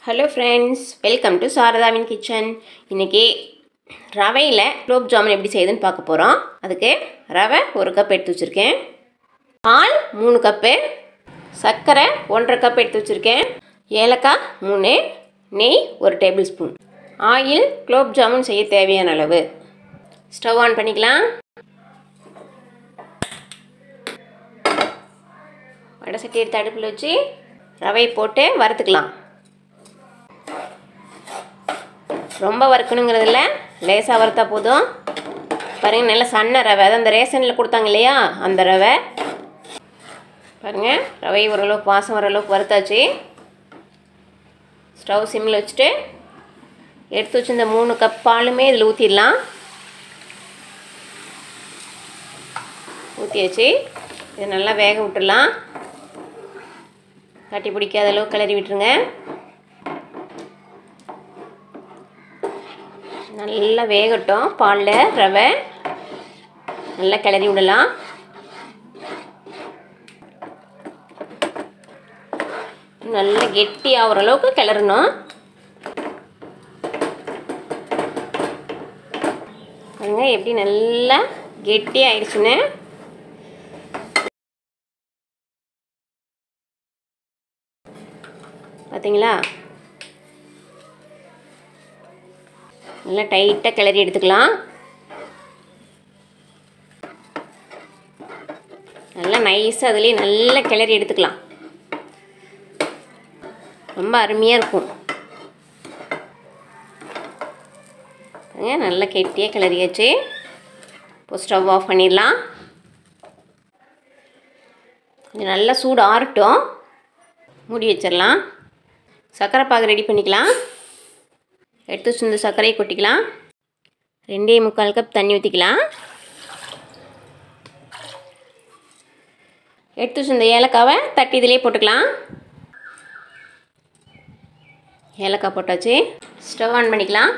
hello friends welcome to சாரதாவின் kitchen இன்றைக்கி ரவையில் குலோப் ஜாமுன் எப்படி செய்யுதுன்னு பார்க்க போகிறோம் அதுக்கு ரவை ஒரு கப் எடுத்து வச்சுருக்கேன் பால் மூணு கப்பு சர்க்கரை ஒன்றரை கப் எடுத்து வச்சுருக்கேன் ஏலக்காய் மூணு நெய் ஒரு tablespoon oil gulab jamun செய்ய தேவையான அளவு ஸ்டவ் ஆன் பண்ணிக்கலாம் வடை சட்டி எடுத்து அடுப்பில் வச்சு ரவை போட்டு வறுத்துக்கலாம் ரொம்ப வறுக்கணுங்கிறதில்ல லேசாக வறுத்தா போதும் பாருங்கள் நல்ல சன்ன ரவை அதான் அந்த ரேஷனில் கொடுத்தாங்க இல்லையா அந்த ரவை பாருங்கள் ரவை ஓரளவுக்கு வாசம் ஓரளவுக்கு வறுத்தாச்சு ஸ்டவ் சிம்மில் வச்சுட்டு எடுத்து வச்சு இந்த மூணு கப் பாலுமே இதில் ஊற்றிடலாம் ஊற்றியாச்சு இது நல்லா வேக விட்டுடலாம் கட்டி பிடிக்காத அளவுக்கு கிளறி விட்டுருங்க நல்லா வேகட்டும் பாலில் ரவை நல்லா கிளறி விடலாம் நல்லா கெட்டி ஆகிற அளவுக்கு கிளறணும் பாருங்க எப்படி நல்லா கெட்டி ஆயிடுச்சுன்னு பார்த்தீங்களா நல்லா டைட்டாக கிளறி எடுத்துக்கலாம் நல்லா நைஸாக அதுலேயே நல்லா கிளறி எடுத்துக்கலாம் ரொம்ப அருமையாக இருக்கும் நல்லா கெட்டியாக கிளறியாச்சு இப்போ ஸ்டவ் ஆஃப் பண்ணிடலாம் கொஞ்சம் நல்லா சூடு ஆறட்டும் மூடி வச்சிடலாம் சர்க்கரை பாகு ரெடி பண்ணிக்கலாம் எடுத்து வச்சு சர்க்கரையை கொட்டிக்கலாம் ரெண்டே முக்கால் கப் தண்ணி ஊற்றிக்கலாம் எடுத்து வச்சு இந்த ஏலக்காவை தட்டி இதிலே போட்டுக்கலாம் ஏலக்காய் போட்டாச்சு ஸ்டவ் ஆன் பண்ணிக்கலாம்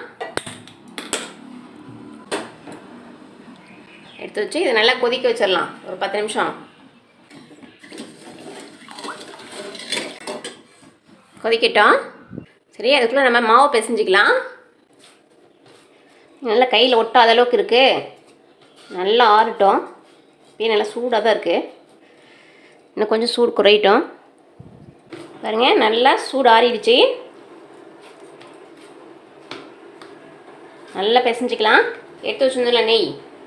எடுத்து வச்சு இதை நல்லா கொதிக்க வச்சிடலாம் ஒரு பத்து நிமிஷம் கொதிக்கட்டும் சரி அதுக்குள்ளே நம்ம மாவு பிசைஞ்சிக்கலாம் நல்லா கையில் ஒட்டாத அளவுக்கு இருக்குது நல்லா ஆறட்டும் இப்பயே நல்லா சூடாக தான் இருக்குது இன்னும் கொஞ்சம் சூடு குறையட்டும் பாருங்கள் நல்லா சூடு ஆறிடுச்சு நல்லா பிசைஞ்சிக்கலாம் எடுத்து வச்சுருந்துல நெய்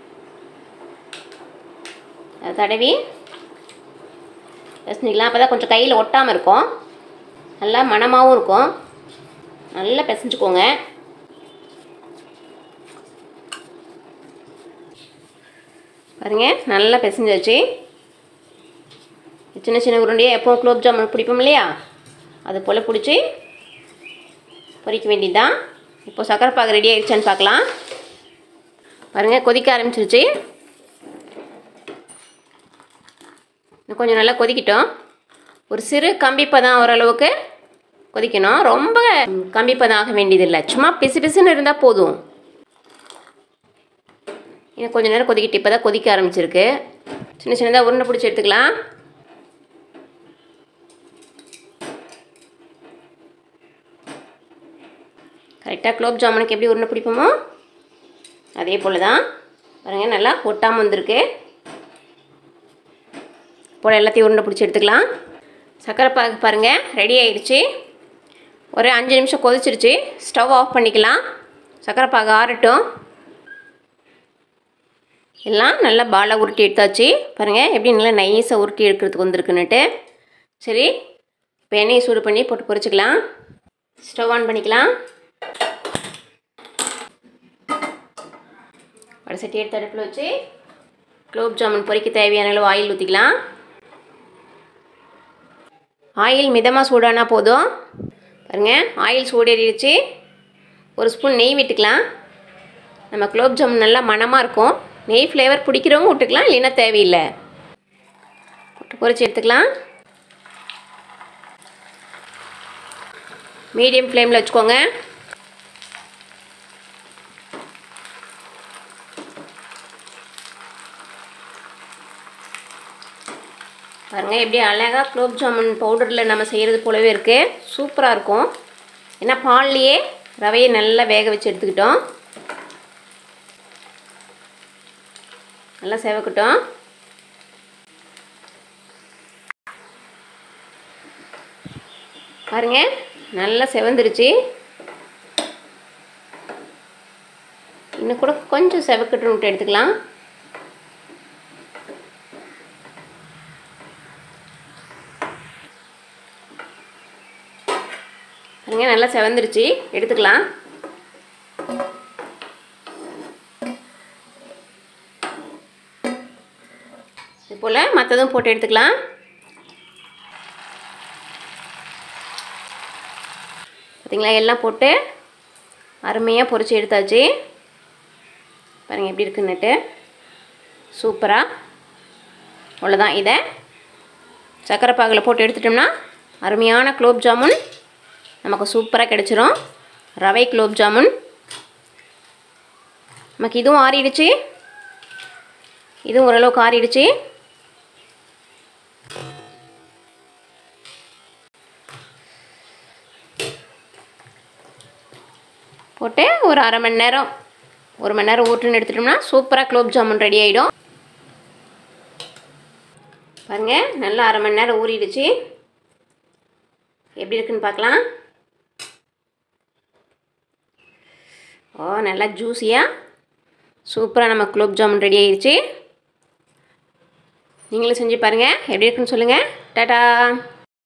அதை தடவி பிசைஞ்சிக்கலாம் அப்போ தான் கொஞ்சம் கையில் ஒட்டாமல் இருக்கும் நல்லா மணமாகவும் இருக்கும் நல்லா பிசைஞ்சுக்கோங்க பாருங்க நல்லா பிசைஞ்சாச்சு சின்ன சின்ன உருண்டையாக எப்போ குலோப் ஜாமுன் பிடிப்போம் இல்லையா அது போல் பிடிச்சி பொரிக்க வேண்டியது தான் இப்போ சக்கரை பாகு ரெடி ஆயிடுச்சான்னு பார்க்கலாம் பாருங்கள் கொதிக்க ஆரம்பிச்சிருச்சு இன்னும் கொஞ்சம் நல்லா கொதிக்கிட்டோம் ஒரு சிறு கம்பிப்பதம் ஓரளவுக்கு கொதிக்கணும் ரொம்ப கம்பிப்பதம் ஆக வேண்டியதில்லை சும்மா பிசு பிசுன்னு இருந்தால் போதும் இன்னும் கொஞ்சம் நேரம் கொதிக்கிட்டு இப்போ தான் கொதிக்க ஆரம்பிச்சிருக்கு சின்ன சின்னதாக உருண்டை பிடிச்சி எடுத்துக்கலாம் கரெக்டாக குலோப் ஜாமுனுக்கு எப்படி உருண்டை பிடிப்போமோ அதே போல் தான் பாருங்கள் நல்லா ஒட்டாமல் வந்திருக்கு போல் எல்லாத்தையும் உருண்டை பிடிச்சி எடுத்துக்கலாம் சர்க்கரை பாகு பாருங்கள் ரெடி ஆயிடுச்சு ஒரு அஞ்சு நிமிஷம் கொதிச்சிருச்சு ஸ்டவ் ஆஃப் பண்ணிக்கலாம் சர்க்கரை பாகு ஆறட்டும் எல்லாம் நல்லா பாலாக உருட்டி எடுத்தாச்சு பாருங்கள் எப்படி நல்லா நைஸாக உருட்டி எடுக்கிறதுக்கு வந்திருக்குன்னுட்டு சரி இப்போ எண்ணெயை சூடு பண்ணி போட்டு பொரிச்சிக்கலாம் ஸ்டவ் ஆன் பண்ணிக்கலாம் வடை சட்டி எடுத்து அடுப்பில் வச்சு குலோப் ஜாமுன் பொரிக்க தேவையான அளவு ஆயில் ஊற்றிக்கலாம் ஆயில் மிதமாக சூடானா போதும் பாருங்கள் ஆயில் சூடேறிடுச்சு ஒரு ஸ்பூன் நெய் விட்டுக்கலாம் நம்ம குலோப் ஜாமுன் நல்லா மணமாக இருக்கும் நெய் ஃப்ளேவர் பிடிக்கிறவங்க விட்டுக்கலாம் இல்லைன்னா தேவையில்லை போட்டு பொரிச்சு எடுத்துக்கலாம் மீடியம் ஃப்ளேமில் வச்சுக்கோங்க பாருங்கள் எப்படி அழகாக குலோப் ஜாமுன் பவுடரில் நம்ம செய்கிறது போலவே இருக்குது சூப்பராக இருக்கும் ஏன்னா பால்லையே ரவையை நல்லா வேக வச்சு எடுத்துக்கிட்டோம் நல்லா செவக்கட்டும் பாருங்க நல்லா செவந்துருச்சு இன்னும் கூட கொஞ்சம் செவக்கட்டுன்னு விட்டு எடுத்துக்கலாம் பாருங்க நல்லா செவந்துருச்சு எடுத்துக்கலாம் இது போல் மற்றதும் போட்டு எடுத்துக்கலாம் பார்த்தீங்களா எல்லாம் போட்டு அருமையாக பொரிச்சு எடுத்தாச்சு பாருங்கள் எப்படி இருக்குன்னுட்டு சூப்பராக அவ்வளோதான் இதை சக்கரை பாகில் போட்டு எடுத்துட்டோம்னா அருமையான குலோப் ஜாமுன் நமக்கு சூப்பராக கிடச்சிரும் ரவை குலோப் ஜாமுன் நமக்கு இதுவும் ஆறிடுச்சு இதுவும் ஓரளவுக்கு ஆறிடுச்சு போட்டு ஒரு அரை மணி நேரம் ஒரு மணி நேரம் ஊற்றுன்னு எடுத்துட்டோம்னா சூப்பராக குலோப் ஜாமுன் ரெடி ஆகிடும் பாருங்கள் நல்லா அரை மணி நேரம் ஊறிடுச்சு எப்படி இருக்குன்னு பார்க்கலாம் ஓ நல்லா ஜூஸியாக சூப்பராக நம்ம குலோப் ஜாமுன் ரெடி ஆயிடுச்சு நீங்களும் செஞ்சு பாருங்கள் எப்படி இருக்குன்னு சொல்லுங்கள் டாடா